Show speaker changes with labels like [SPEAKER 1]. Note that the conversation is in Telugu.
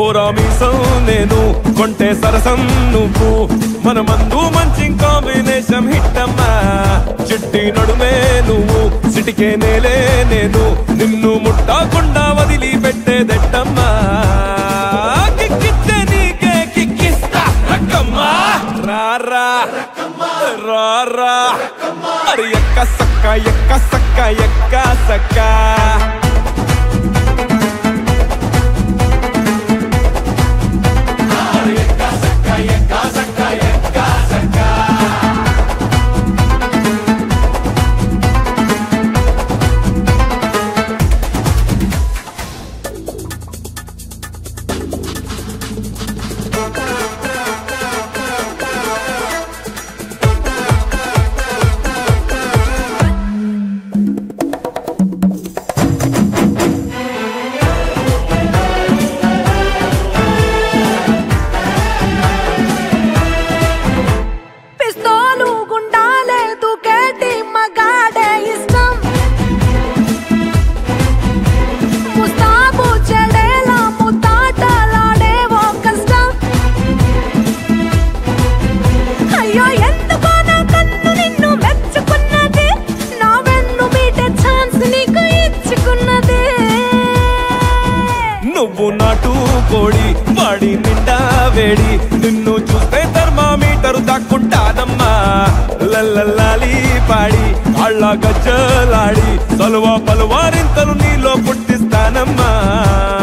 [SPEAKER 1] కోరా మీసం నేను కొంటే సరసం నువ్వు మన మందు మంచి కాంబినేషన్ హిట్ అమ్మా చిట్టి నడుమే నువ్వు సిటికే నేలే నేను నిన్ను ముట్టకుండా వదిలి పెట్టేదెట్టమ్మా కిక్కిస్తే నీకే కిక్కిస్తా రక్కమ్మా రారా రారా అరే ఎక్క సక్క ఎక్క సక్క ఎక్క సక్క
[SPEAKER 2] పిస్తోలు గుండాలే దుకేటి మగాడే ఇష్టం ముస్తాబు చెడేలా ముతాటలాడే ఓ కష్టం అయ్యో ఎందుకో నా కన్ను నిన్ను మెచ్చుకున్నది నా వెన్ను మీటే ఛాన్స్ నీకు ఇచ్చుకున్నది
[SPEAKER 1] నువ్వు నాటు కోడి వాడి నిండా వేడి నిన్ను చూస్తే థర్మామీటర్ దాక్కుంటానమ్మా లల్లల్లాలి పాడి కాళ్ళ గజ్జలాడి సలువ పలువారింతలు నీలో పుట్టిస్తానమ్మా